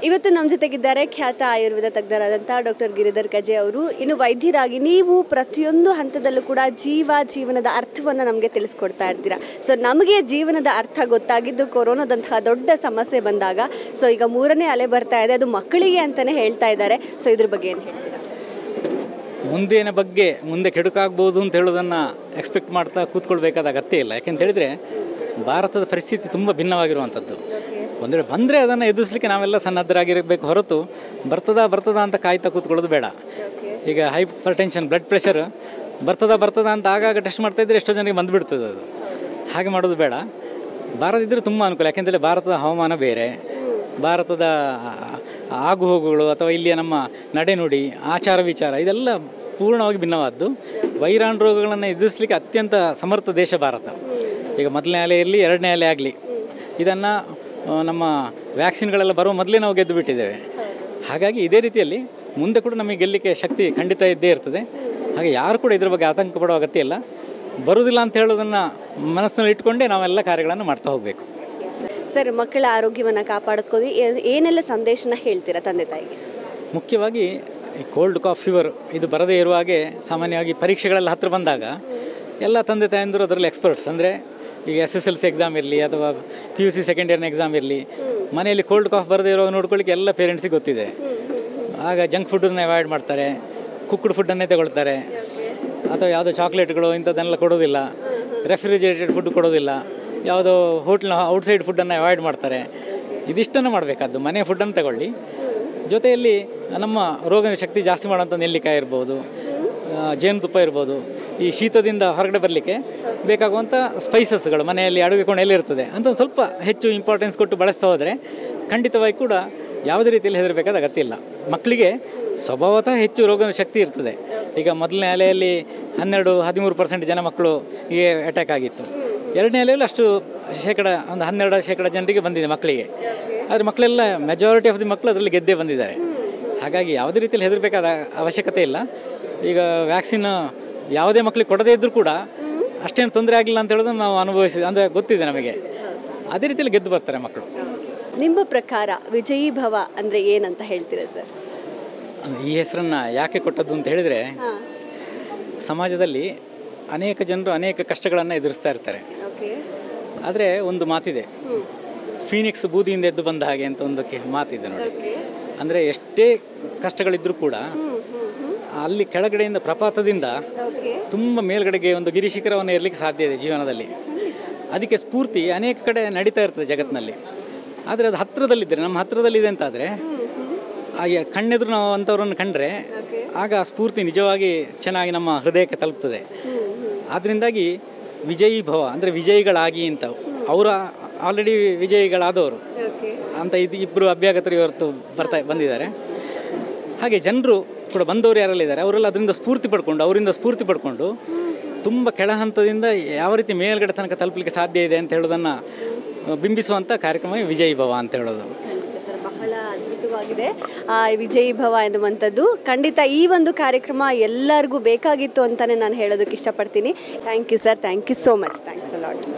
ಇವತ್ತು ನಮ್ಮ ಜೊತೆಗಿದ್ದಾರೆ ಖ್ಯಾತ ಆಯುರ್ವೇದ ತಜ್ಞರಾದಂಥ ಡಾಕ್ಟರ್ ಗಿರಿಧರ್ ಕಜೆ ಅವರು ಇನ್ನು ವೈದ್ಯರಾಗಿ ನೀವು ಪ್ರತಿಯೊಂದು ಹಂತದಲ್ಲೂ ಕೂಡ ಜೀವ ಜೀವನದ ಅರ್ಥವನ್ನು ನಮಗೆ ತಿಳಿಸ್ಕೊಡ್ತಾ ಇರ್ತೀರಾ ಸೊ ನಮಗೆ ಜೀವನದ ಅರ್ಥ ಗೊತ್ತಾಗಿದ್ದು ಕೊರೋನಾದಂತಹ ದೊಡ್ಡ ಸಮಸ್ಯೆ ಬಂದಾಗ ಸೊ ಈಗ ಮೂರನೇ ಅಲೆ ಬರ್ತಾ ಇದೆ ಅದು ಮಕ್ಕಳಿಗೆ ಅಂತಲೇ ಹೇಳ್ತಾ ಇದ್ದಾರೆ ಸೊ ಇದ್ರ ಬಗ್ಗೆ ಏನು ಹೇಳ್ತೀರಾ ಮುಂದಿನ ಬಗ್ಗೆ ಮುಂದೆ ಕೆಡುಕಾಗ್ಬೋದು ಅಂತ ಹೇಳೋದನ್ನು ಎಕ್ಸ್ಪೆಕ್ಟ್ ಮಾಡ್ತಾ ಕೂತ್ಕೊಳ್ಬೇಕಾದ ಅಗತ್ಯ ಇಲ್ಲ ಯಾಕೆಂತ ಹೇಳಿದರೆ ಭಾರತದ ಪರಿಸ್ಥಿತಿ ತುಂಬ ಭಿನ್ನವಾಗಿರುವಂಥದ್ದು ಒಂದು ವೇಳೆ ಬಂದರೆ ಅದನ್ನು ಎದುರಿಸಲಿಕ್ಕೆ ನಾವೆಲ್ಲ ಸನ್ನದ್ಧರಾಗಿರಬೇಕು ಹೊರತು ಬರ್ತದಾ ಬರ್ತದಾ ಅಂತ ಕಾಯ್ತಾ ಕೂತ್ಕೊಳ್ಳೋದು ಬೇಡ ಈಗ ಹೈಪರ್ ಟೆನ್ಷನ್ ಬ್ಲಡ್ ಪ್ರೆಷರ್ ಬರ್ತದಾ ಬರ್ತದಾ ಅಂತ ಆಗಾಗ ಟೆಸ್ಟ್ ಮಾಡ್ತಾ ಇದ್ದರೆ ಎಷ್ಟೋ ಜನರಿಗೆ ಬಂದುಬಿಡ್ತದೆ ಅದು ಹಾಗೆ ಮಾಡೋದು ಬೇಡ ಭಾರತ ಇದ್ದರೆ ತುಂಬ ಅನುಕೂಲ ಯಾಕೆಂದರೆ ಭಾರತದ ಹವಾಮಾನ ಬೇರೆ ಭಾರತದ ಆಗು ಹೋಗುಗಳು ಅಥವಾ ಇಲ್ಲಿಯ ನಮ್ಮ ನಡೆನುಡಿ ಆಚಾರ ವಿಚಾರ ಇದೆಲ್ಲ ಪೂರ್ಣವಾಗಿ ಭಿನ್ನವಾದ್ದು ವೈರಾಣು ರೋಗಗಳನ್ನು ಎದುರಿಸಲಿಕ್ಕೆ ಅತ್ಯಂತ ಸಮರ್ಥ ದೇಶ ಭಾರತ ಈಗ ಮೊದಲನೇ ಅಲೆ ಇರಲಿ ಎರಡನೇ ಅಲೆ ಆಗಲಿ ಇದನ್ನು ನಮ್ಮ ವ್ಯಾಕ್ಸಿನ್ಗಳೆಲ್ಲ ಬರುವ ಮೊದಲೇ ನಾವು ಗೆದ್ದು ಬಿಟ್ಟಿದ್ದೇವೆ ಹಾಗಾಗಿ ಇದೇ ರೀತಿಯಲ್ಲಿ ಮುಂದೆ ಕೂಡ ನಮಗೆ ಗೆಲ್ಲಲಿಕ್ಕೆ ಶಕ್ತಿ ಖಂಡಿತ ಇದ್ದೇ ಇರ್ತದೆ ಹಾಗೆ ಯಾರು ಕೂಡ ಇದ್ರ ಬಗ್ಗೆ ಆತಂಕ ಪಡೋ ಅಗತ್ಯ ಇಲ್ಲ ಬರುವುದಿಲ್ಲ ಅಂತ ಹೇಳೋದನ್ನು ಮನಸ್ಸಿನಲ್ಲಿ ಇಟ್ಕೊಂಡೇ ನಾವೆಲ್ಲ ಕಾರ್ಯಗಳನ್ನು ಮಾಡ್ತಾ ಹೋಗಬೇಕು ಸರ್ ಮಕ್ಕಳ ಆರೋಗ್ಯವನ್ನು ಕಾಪಾಡ್ಕೋದು ಏನೆಲ್ಲ ಸಂದೇಶನ ಹೇಳ್ತೀರಾ ತಂದೆ ತಾಯಿಗೆ ಮುಖ್ಯವಾಗಿ ಈ ಕೋಲ್ಡ್ ಕಾಫ್ ಫೀವರ್ ಇದು ಬರದೇ ಇರುವ ಹಾಗೆ ಸಾಮಾನ್ಯವಾಗಿ ಪರೀಕ್ಷೆಗಳೆಲ್ಲ ಹತ್ತಿರ ಬಂದಾಗ ಎಲ್ಲ ತಂದೆ ತಾಯಂದಿರು ಅದರಲ್ಲಿ ಎಕ್ಸ್ಪರ್ಟ್ಸ್ ಅಂದರೆ ಈಗ S S L C exam ಇರಲಿ ಅಥವಾ ಪಿ ಯು ಸಿ ಸೆಕೆಂಡ್ ಇಯರ್ನ ಎಕ್ಸಾಮ್ ಇರಲಿ ಮನೆಯಲ್ಲಿ ಕೋಲ್ಡ್ ಕಾಫ್ ಬರದೇ ಇರುವಾಗ ನೋಡ್ಕೊಳ್ಳಿಕ್ಕೆ ಎಲ್ಲ ಪೇರೆಂಟ್ಸಿಗೆ ಗೊತ್ತಿದೆ ಆಗ ಜಂಕ್ ಫುಡ್ಡನ್ನು ಅವಾಯ್ಡ್ ಮಾಡ್ತಾರೆ ಕುಕ್ಡ್ ಫುಡ್ಡನ್ನೇ ತಗೊಳ್ತಾರೆ ಅಥವಾ ಯಾವುದೋ ಚಾಕ್ಲೇಟ್ಗಳು ಇಂಥದ್ದನ್ನೆಲ್ಲ ಕೊಡೋದಿಲ್ಲ ರೆಫ್ರಿಜರೇಟೆಡ್ ಫುಡ್ ಕೊಡೋದಿಲ್ಲ ಯಾವುದೋ ಹೋಟ್ಲ್ನ ಔಟ್ಸೈಡ್ ಫುಡ್ಡನ್ನು ಅವಾಯ್ಡ್ ಮಾಡ್ತಾರೆ ಇದಿಷ್ಟನ್ನು ಮಾಡಬೇಕಾದ್ದು ಮನೆ ಫುಡ್ಡನ್ನು ತಗೊಳ್ಳಿ ಜೊತೆಯಲ್ಲಿ ನಮ್ಮ ರೋಗ ಶಕ್ತಿ ಜಾಸ್ತಿ ಮಾಡುವಂಥ ನೆಲ್ಲಿಕಾಯಿ ಇರ್ಬೋದು ಆ, ಜೇನುತುಪ್ಪ ಇರ್ಬೋದು ಈ ಶೀತದಿಂದ ಹೊರಗಡೆ ಬರಲಿಕ್ಕೆ ಬೇಕಾಗುವಂಥ ಸ್ಪೈಸಸ್ಗಳು ಮನೆಯಲ್ಲಿ ಅಡುಗೆ ಕೋಣೆಯಲ್ಲಿ ಇರ್ತದೆ ಅಂತ ಒಂದು ಸ್ವಲ್ಪ ಹೆಚ್ಚು ಇಂಪಾರ್ಟೆನ್ಸ್ ಕೊಟ್ಟು ಬಳಸ್ತಾ ಹೋದರೆ ಖಂಡಿತವಾಗಿ ಕೂಡ ಯಾವುದೇ ರೀತಿಯಲ್ಲಿ ಹೆದರಬೇಕಾದ ಅಗತ್ಯ ಇಲ್ಲ ಮಕ್ಕಳಿಗೆ ಸ್ವಭಾವತಃ ಹೆಚ್ಚು ರೋಗ ಶಕ್ತಿ ಇರ್ತದೆ ಈಗ ಮೊದಲನೇ ಅಲೆಯಲ್ಲಿ ಹನ್ನೆರಡು ಹದಿಮೂರು ಪರ್ಸೆಂಟ್ ಜನ ಮಕ್ಕಳು ಹೀಗೆ ಅಟ್ಯಾಕ್ ಆಗಿತ್ತು ಎರಡನೇ ಅಲೆಯಲ್ಲಿ ಅಷ್ಟು ಶೇಕಡ ಒಂದು ಹನ್ನೆರಡು ಶೇಕಡ ಜನರಿಗೆ ಬಂದಿದೆ ಮಕ್ಕಳಿಗೆ ಆದರೆ ಮಕ್ಕಳೆಲ್ಲ ಮೆಜಾರಿಟಿ ಆಫ್ ದಿ ಮಕ್ಕಳು ಅದರಲ್ಲಿ ಗೆದ್ದೇ ಬಂದಿದ್ದಾರೆ ಹಾಗಾಗಿ ಯಾವುದೇ ರೀತಿಯಲ್ಲಿ ಹೆದರಬೇಕಾದ ಅವಶ್ಯಕತೆ ಇಲ್ಲ ಈಗ ವ್ಯಾಕ್ಸಿನ್ ಯಾವುದೇ ಮಕ್ಕಳಿಗೆ ಕೊಡದೇ ಇದ್ದರೂ ಕೂಡ ಅಷ್ಟೇನು ತೊಂದರೆ ಆಗಿಲ್ಲ ಅಂತ ಹೇಳೋದನ್ನು ನಾವು ಅನುಭವಿಸಿ ಅಂದರೆ ಗೊತ್ತಿದೆ ನಮಗೆ ಅದೇ ರೀತಿಯಲ್ಲಿ ಗೆದ್ದು ಬರ್ತಾರೆ ಮಕ್ಕಳು ನಿಮ್ಮ ಪ್ರಕಾರ ವಿಜಯೀ ಭವ ಅಂದರೆ ಏನಂತ ಹೇಳ್ತೀರಾ ಸರ್ ಈ ಹೆಸರನ್ನು ಯಾಕೆ ಕೊಟ್ಟದ್ದು ಅಂತ ಹೇಳಿದರೆ ಸಮಾಜದಲ್ಲಿ ಅನೇಕ ಜನರು ಅನೇಕ ಕಷ್ಟಗಳನ್ನು ಎದುರಿಸ್ತಾ ಇರ್ತಾರೆ ಓಕೆ ಆದರೆ ಒಂದು ಮಾತಿದೆ ಫೀನಿಕ್ಸ್ ಬೂದಿಯಿಂದ ಎದ್ದು ಬಂದ ಹಾಗೆ ಅಂತ ಒಂದು ಕೆ- ಮಾತಿದೆ ನೋಡಿ ಅಂದರೆ ಎಷ್ಟೇ ಕಷ್ಟಗಳಿದ್ದರೂ ಕೂಡ ಅಲ್ಲಿ ಕೆಳಗಡೆಯಿಂದ ಪ್ರಪಾತದಿಂದ ಓಕೆ ತುಂಬ ಮೇಲ್ಗಡೆಗೆ ಒಂದು ಗಿರಿಶಿಖರವನ್ನು ಏರಲಿಕ್ಕೆ ಸಾಧ್ಯ ಇದೆ ಜೀವನದಲ್ಲಿ ಅದಕ್ಕೆ ಸ್ಫೂರ್ತಿ ಅನೇಕ ಕಡೆ ನಡೀತಾ ಇರ್ತದೆ ಜಗತ್ತಿನಲ್ಲಿ ಆದರೆ ಅದು ಹತ್ತಿರದಲ್ಲಿದ್ದರೆ ನಮ್ಮ ಹತ್ತಿರದಲ್ಲಿದೆ ಅಂತಾದರೆ ಹಾಗೆ ಕಣ್ಣೆದುರು ನಾವು ಅಂಥವ್ರನ್ನು ಕಂಡ್ರೆ ಆಗ ಆ ಸ್ಫೂರ್ತಿ ನಿಜವಾಗಿ ಚೆನ್ನಾಗಿ ನಮ್ಮ ಹೃದಯಕ್ಕೆ ತಲುಪ್ತದೆ ಆದ್ದರಿಂದಾಗಿ ವಿಜಯೀ ಭವ ಅಂದರೆ ವಿಜಯಿಗಳಾಗಿ ಅಂತ ಅವರ ಆಲ್ರೆಡಿ ವಿಜಯಿಗಳಾದವರು ಓಕೆ ಅಂತ ಇದು ಇಬ್ಬರು ಅಭ್ಯಾಗತರು ಇವತ್ತು ಬರ್ತಾ ಬಂದಿದ್ದಾರೆ ಹಾಗೆ ಜನರು ಕೂಡ ಬಂದವರು ಯಾರೆಲ್ಲ ಇದ್ದಾರೆ ಅವರೆಲ್ಲ ಅದರಿಂದ ಸ್ಫೂರ್ತಿ ಪಡ್ಕೊಂಡು ಅವರಿಂದ ಸ್ಫೂರ್ತಿ ಪಡ್ಕೊಂಡು ತುಂಬ ಕೆಳ ಹಂತದಿಂದ ಯಾವ ರೀತಿ ಮೇಲ್ಗಡೆ ತನಕ ತಲುಪಲಿಕ್ಕೆ ಸಾಧ್ಯ ಇದೆ ಅಂತ ಹೇಳೋದನ್ನು ಬಿಂಬಿಸುವಂಥ ಕಾರ್ಯಕ್ರಮ ವಿಜಯ್ ಭವ ಅಂತ ಹೇಳೋದು ಸರ್ ಬಹಳ ಅದ್ಭುತವಾಗಿದೆ ಆ ವಿಜಯೀ ಭವ ಎನ್ನುವಂಥದ್ದು ಖಂಡಿತ ಈ ಒಂದು ಕಾರ್ಯಕ್ರಮ ಎಲ್ಲರಿಗೂ ಬೇಕಾಗಿತ್ತು ಅಂತಲೇ ನಾನು ಹೇಳೋದಕ್ಕೆ ಇಷ್ಟಪಡ್ತೀನಿ thank you sir thank you so much thanks allot